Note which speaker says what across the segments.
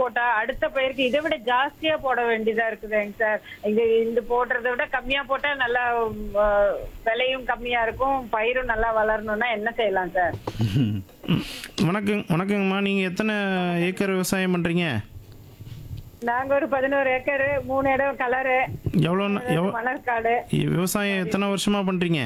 Speaker 1: போட்டா அடுத்த பயிருக்கு இதை விட ஜாஸ்தியா போட வேண்டியதா இருக்குதுங்க சார் இது இந்த போடுறதை விட கம்மியா போட்டா நல்லா ஆ, விலையும் கம்மியா இருக்கும் பயிரும் நல்லா வளரணும்னா என்ன செய்யலாம் சார்
Speaker 2: வணக்கம் வணக்கங்கம்மா நீங்கள் எத்தனை ஏக்கர் விவசாயம் பண்ணுறீங்க
Speaker 1: நாங்க ஒரு பதினோரு ஏக்கர் மூணு இடம் கலரு
Speaker 2: எவ்வளோ எவ்வளோ
Speaker 1: மணற்காடு
Speaker 2: விவசாயம் எத்தனை வருஷமாக பண்ணுறீங்க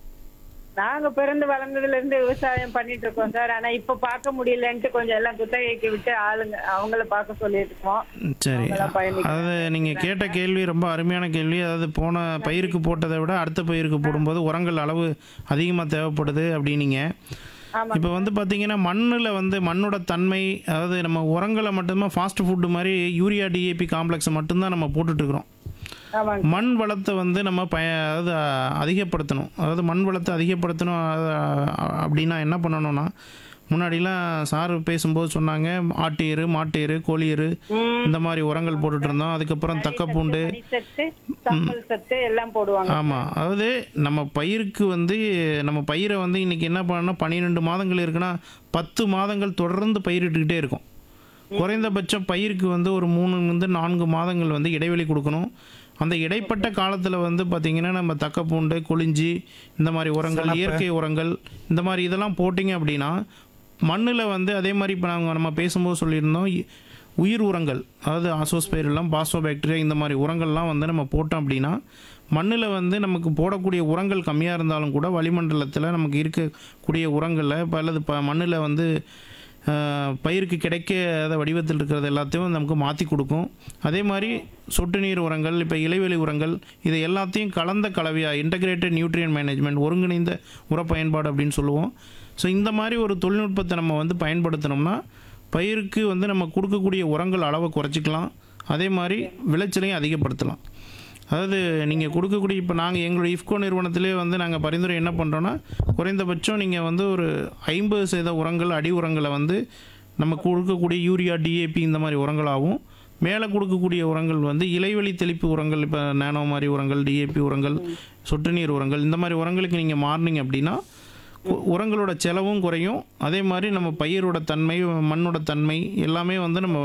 Speaker 1: நாங்க பிறந்து வளர்ந்ததுல இருந்து விவசாயம் பண்ணிட்டு இருக்கோம் சார் ஆனா இப்ப பார்க்க முடியலன்ட்டு கொஞ்சம் எல்லாம் குத்தகைக்கு விட்டு ஆளுங்க அவங்கள பார்க்க சொல்லிட்டு இருக்கோம்
Speaker 2: சரி
Speaker 1: அவங்களாம் பயணிக்கிறாங்க.
Speaker 2: அதாவது நீங்கள் கேட்ட கேள்வி ரொம்ப அருமையான கேள்வி அதாவது போன பயிருக்கு போட்டதை விட அடுத்த பயிருக்கு போடும்போது உரங்கள் அளவு அதிகமாக தேவைப்படுது அப்படின்னீங்க
Speaker 1: ஆமா
Speaker 2: இப்போ வந்து பார்த்தீங்கன்னா மண்ணில் வந்து மண்ணோட தன்மை அதாவது நம்ம உரங்களை மட்டும்தான் ஃபாஸ்ட் ஃபுட்டு மாதிரி யூரியா டிஏபி காம்ப்ளெக்ஸை மட்டும்தான் நம்ம போட்டுட்ருக்குறோம்
Speaker 1: ஆமாங்க
Speaker 2: மண் வளத்தை வந்து நம்ம பய அதாவது அஹ், அதிகப்படுத்தணும் அதாவது மண் வளத்தை அதிகப்படுத்தணும் அது, அஹ், அப்படின்னா என்ன பண்ணணும்னா முன்னாடிலாம் சார் பேசும்போது சொன்னாங்க ஆட்டு எரு மாட்டு எரு கோழி எரு இந்த மாதிரி உரங்கள் போட்டுட்டு இருந்தோம் அதுக்கப்புறம் தக்கப்பூண்டு
Speaker 1: மணி சத்து சாம்பல் சத்து எல்லாம் போடுவாங்க
Speaker 2: ஆமாம் அதாவது நம்ம பயிருக்கு வந்து நம்ம பயிரை வந்து இன்றைக்கி என்ன பண்ணணும் பன்னிரெண்டு மாதங்கள் இருக்குன்னா பத்து மாதங்கள் தொடர்ந்து பயிரிட்டுக்கிட்டே இருக்கும் குறைந்தபட்சம் பயிருக்கு வந்து ஒரு மூணுலேருந்து நான்கு மாதங்கள் வந்து இடைவெளி கொடுக்கணும் அந்த இடைப்பட்ட காலத்தில் வந்து பார்த்திங்கன்னா நம்ம தக்கப்பூண்டு கொளிஞ்சி இந்த மாதிரி உரங்கள் இயற்கை உரங்கள் இந்த மாதிரி இதெல்லாம் போட்டிங்க அப்படின்னா மண்ணில் வந்து அதே மாதிரி இப்போ நாங்கள் நம்ம பேசும்போது சொல்லியிருந்தோம் இ- உயிர் உரங்கள் அதாவது ஆசோஸ்பைரெல்லாம் பாக்டீரியா இந்த மாதிரி உரங்கள்லாம் வந்து நம்ம போட்டோம் அப்படின்னா மண்ணில் வந்து நமக்கு போடக்கூடிய உரங்கள் கம்மியாக இருந்தாலும் கூட வளிமண்டலத்தில் நமக்கு இருக்கக்கூடிய உரங்களை இப்போ அல்லது இப்போ மண்ணில் வந்து ஆஹ், பயிருக்கு கிடைக்காத வடிவத்தில் இருக்கிறது எல்லாத்தையும் நமக்கு மாற்றி கொடுக்கும் அதே மாதிரி சொட்டு நீர் உரங்கள் இப்போ இலைவெளி உரங்கள் இது எல்லாத்தையும் கலந்த கலவையாக இன்டகிரேட்டட் நியூட்ரியன் மேனேஜ்மெண்ட் ஒருங்கிணைந்த உர பயன்பாடு அப்படின்னு சொல்லுவோம் ஸோ இந்த மாதிரி ஒரு தொழில்நுட்பத்தை நம்ம வந்து பயன்படுத்தினோம்னா பயிருக்கு வந்து நம்ம கொடுக்கக்கூடிய உரங்கள் அளவை குறைச்சிக்கலாம் அதே மாதிரி விளைச்சலையும் அதிகப்படுத்தலாம் அதாவது நீங்கள் கொடுக்கக்கூடிய இப்போ நாங்கள் எங்களுடைய இஃப்கோ நிறுவனத்திலே வந்து நாங்கள் பரிந்துரை என்ன பண்ணுறோன்னா குறைந்தபட்சம் நீங்கள் வந்து ஒரு ஐம்பது சதவீத உரங்கள் அடி உரங்களை வந்து நம்ம கொடுக்கக்கூடிய யூரியா டிஏபி இந்த மாதிரி உரங்களாகவும் மேலே கொடுக்கக்கூடிய உரங்கள் வந்து இலைவெளி தெளிப்பு உரங்கள் இப்போ நானோ மாதிரி உரங்கள் டிஏபி உரங்கள் சொட்டு நீர் உரங்கள் இந்த மாதிரி உரங்களுக்கு நீங்கள் மாறினீங்க அப்படின்னா உ- உரங்களோட செலவும் குறையும் அதே மாதிரி நம்ம பயிரோட தன்மை மண்ணோட தன்மை எல்லாமே வந்து நம்ம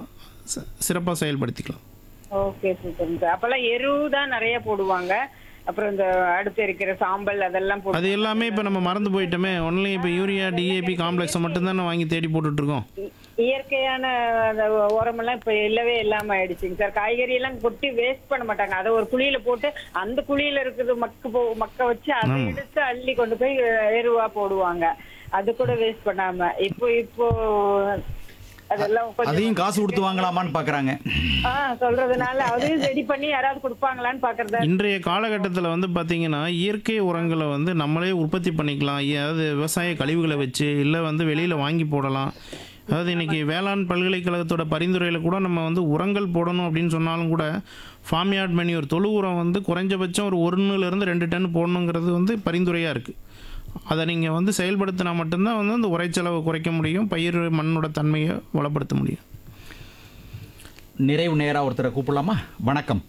Speaker 2: சிறப்பாக செயல்படுத்திக்கலாம்
Speaker 1: ஓகே சூப்பர் சார் அப்பெல்லாம் எரு தான் நிறைய போடுவாங்க அப்புறம் இந்த அடுத்து இருக்கிற சாம்பல் அதெல்லாம் போடு
Speaker 2: அது எல்லாமே இப்போ நம்ம மறந்து போயிட்டோமே ஒன்லி இப்போ யூரியா டிஏபி காம்ப்ளெக்ஸை மட்டும்தான் வாங்கி தேடி போட்டுட்ருக்கோம்
Speaker 1: இ- இயற்கையான அந்த உரமெல்லாம் இப்ப இல்லவே இல்லாம ஆயிடுச்சுங்க சார் காய்கறி எல்லாம் கொட்டி வேஸ்ட் பண்ண மாட்டாங்க அதை ஒரு குழியில போட்டு அந்த குழியில இருக்கிறது மக்கு போ மக்க வச்சு அதை எடுத்து அள்ளி கொண்டு போய் எருவா போடுவாங்க அது கூட வேஸ்ட் பண்ணாம இப்போ இப்போ அதெல்லாம் கொஞ்சம்
Speaker 3: அதையும் காசு கொடுத்து வாங்கலாமான்னு பாக்குறாங்க
Speaker 1: ஆ சொல்றதுனால அதையும் ரெடி பண்ணி யாராவது கொடுப்பாங்களான்னு பாக்குறதா
Speaker 2: இன்றைய காலகட்டத்தில் வந்து பார்த்திங்கன்னா இயற்கை உரங்களை வந்து நம்மளே உற்பத்தி பண்ணிக்கலாம் அதாவது விவசாய கழிவுகளை வச்சு இல்லை வந்து வெளியில் வாங்கி போடலாம் அதாவது இன்றைக்கி வேளாண் பல்கலைக்கழகத்தோட பரிந்துரையில் கூட நம்ம வந்து உரங்கள் போடணும் அப்படின்னு சொன்னாலும் கூட ஃபார்ம்யார்ட் மெனியூர் தொழு உரம் வந்து குறைஞ்சபட்சம் ஒரு ஒன்றுலேருந்து ரெண்டு டன் போடணுங்கிறது வந்து பரிந்துரையாக இருக்குது அதை நீங்கள் வந்து செயல்படுத்தினா மட்டும்தான் வந்து அந்த உரைச்செலவை குறைக்க முடியும் பயிர் மண்ணோட தன்மையை வளப்படுத்த முடியும்
Speaker 3: நிறைவு நேரா ஒருத்தரை கூப்பிடலாமா வணக்கம்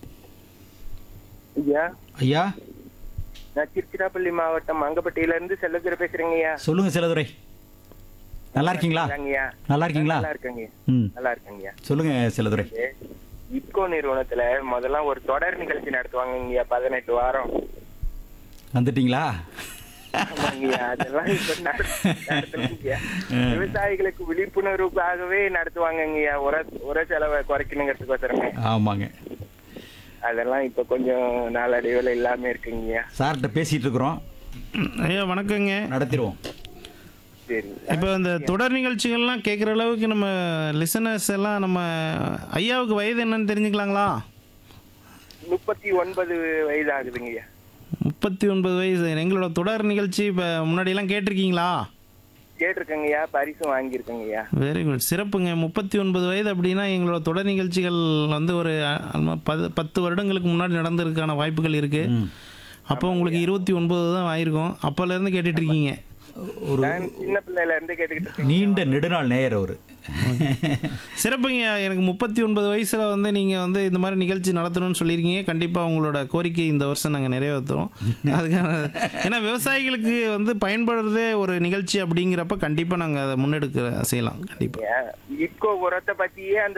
Speaker 4: ஐயா
Speaker 3: ஐயா
Speaker 4: நான் திருச்சிராப்பள்ளி மாவட்டம் அங்கப்பட்டியில இருந்து செல்லதுரை பேசுறேங்க ஐயா
Speaker 3: சொல்லுங்க செல்லதுரை நல்லா இருக்கீங்களா
Speaker 4: ஐயா
Speaker 3: நல்லா இருக்கீங்களா
Speaker 4: நல்லா இருக்கேங்க
Speaker 3: ம்
Speaker 4: நல்லா இருக்கேங்க ஐயா
Speaker 3: சொல்லுங்க செல்லதுரை
Speaker 4: இப்கோ நிறுவனத்துல முதல்ல ஒரு தொடர் நிகழ்ச்சி நடத்துவாங்க ஐயா பதினெட்டு வாரம்
Speaker 3: வந்துட்டீங்களா
Speaker 4: ஆமாங்கய்யா, அதெல்லாம் இப்ப நட- நடத்தணுங்கய்யா. விவசாயிகளுக்கு விழிப்புணர்வுக்காகவே நடத்துவாங்கங்கய்யா உர உர செலவை குறைக்கணுங்கிறதுக்கோசரமே
Speaker 3: ஆமாங்க
Speaker 4: அதெல்லாம் இப்ப கொஞ்சம் நாளடைவுல இல்லாம இருக்குங்கய்யா
Speaker 3: சார்கிட்ட பேசிட்டு இருக்கிறோம்
Speaker 2: ம், ஐயா வணக்கங்க
Speaker 3: நடத்திடுவோம்
Speaker 4: சரி
Speaker 2: இப்போ இந்த தொடர் நிகழ்ச்சிகள்லாம் கேட்குற அளவுக்கு நம்ம லிசனர்ஸ் எல்லாம் நம்ம ஐயாவுக்கு வயது என்னன்னு தெரிஞ்சுக்கலாங்களா
Speaker 4: முப்பத்தி ஒன்பது வயது ஆகுதுங்கய்யா
Speaker 2: முப்பத்தி ஒன்பது வயசு எங்களோட தொடர் நிகழ்ச்சி இப்போ முன்னாடியெல்லாம் கேட்டிருக்கீங்களா
Speaker 4: கேட்டிருக்கேங்கய்யா பரிசும் வாங்கியிருக்கேங்கய்யா
Speaker 2: வெரி குட் சிறப்புங்க முப்பத்தி ஒன்பது வயது அப்படின்னா எங்களோட தொடர் நிகழ்ச்சிகள் வந்து ஒரு அஹ், பது பத்து வருடங்களுக்கு முன்னாடி நடந்திருக்கான வாய்ப்புகள் இருக்குது அப்போ உங்களுக்கு இருபத்தி ஒன்பது தான் ஆயிருக்கும் அப்போலேருந்து கேட்டுட்டு இருக்கீங்க
Speaker 3: ஒரு
Speaker 4: நான் சின்ன பிள்ளையில இருந்து கேட்டுக்கிட்டு இருக்கேன்
Speaker 3: நீண்ட நெடுநாள் நேயர் அவரு
Speaker 2: சிறப்புங்க எனக்கு முப்பத்தி ஒன்பது வயசில் வந்து நீங்கள் வந்து இந்த மாதிரி நிகழ்ச்சி நடத்தணும்னு சொல்லியிருக்கீங்க கண்டிப்பாக உங்களோட கோரிக்கை இந்த வருஷம் நாங்கள் நிறைவேற்றுறோம் அதுக்கான ஏன்னா விவசாயிகளுக்கு வந்து பயன்படுறதே ஒரு நிகழ்ச்சி அப்படிங்கிறப்ப கண்டிப்பாக நாங்கள் அதை முன்னெடுக்க செய்யலாம் கண்டிப்பாக
Speaker 4: இப்கோ உரத்தை பத்தியே அந்த